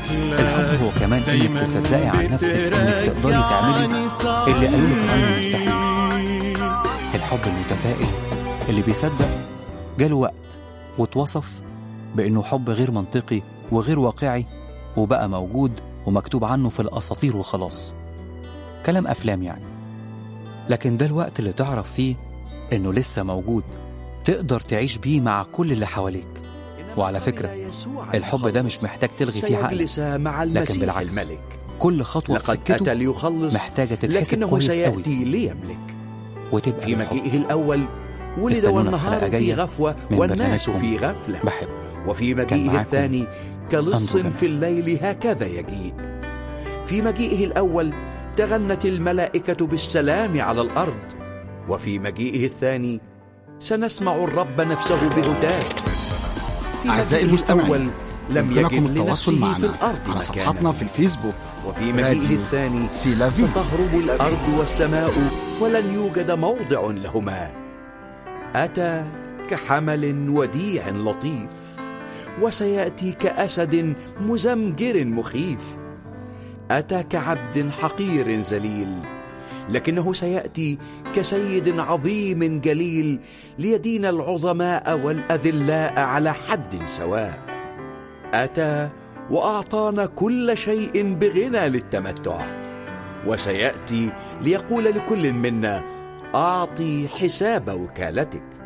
الحب هو كمان انك تصدقي عن نفسك انك تقدري تعملي اللي قالوا لك عنه مستحيل الحب المتفائل اللي بيصدق جاله وقت واتوصف بانه حب غير منطقي وغير واقعي وبقى موجود ومكتوب عنه في الاساطير وخلاص كلام افلام يعني لكن ده الوقت اللي تعرف فيه انه لسه موجود تقدر تعيش بيه مع كل اللي حواليك وعلى فكرة الحب ده مش محتاج تلغي فيه عقلك سيجلس مع المسيح بالعكس، الملك كل خطوة في لقد أتى سكته ليخلص محتاجة تتحسب لكنه كويس قوي سيأتي ليملك وتبقى في بالحب. مجيئه الأول ولد استنونا والنهار الحلقة في جاية غفوة من والناس برنامجكم في غفلة بحب وفي كان مجيئه معاكم الثاني كلص أندرو جمال. في الليل هكذا يجيء في مجيئه الأول تغنت الملائكة بالسلام على الأرض وفي مجيئه الثاني سنسمع الرب نفسه بهتاف في أعزائي مجيئه المستمعين، الأول لم يمكنكم يجد التواصل لنفسه معنا في الأرض على مكانا صفحتنا في الفيسبوك وفي مجيئه راديو الثاني سيلافي ستهرب الأرض والسماء ولن يوجد موضع لهما أتى كحمل وديع لطيف وسيأتي كأسد مزمجر مخيف أتى كعبد حقير ذليل لكنه سيأتي كسيد عظيم جليل ليدين العظماء والأذلاء على حد سواء أتى وأعطانا كل شيء بغنى للتمتع وسيأتي ليقول لكل منا أعطي حساب وكالتك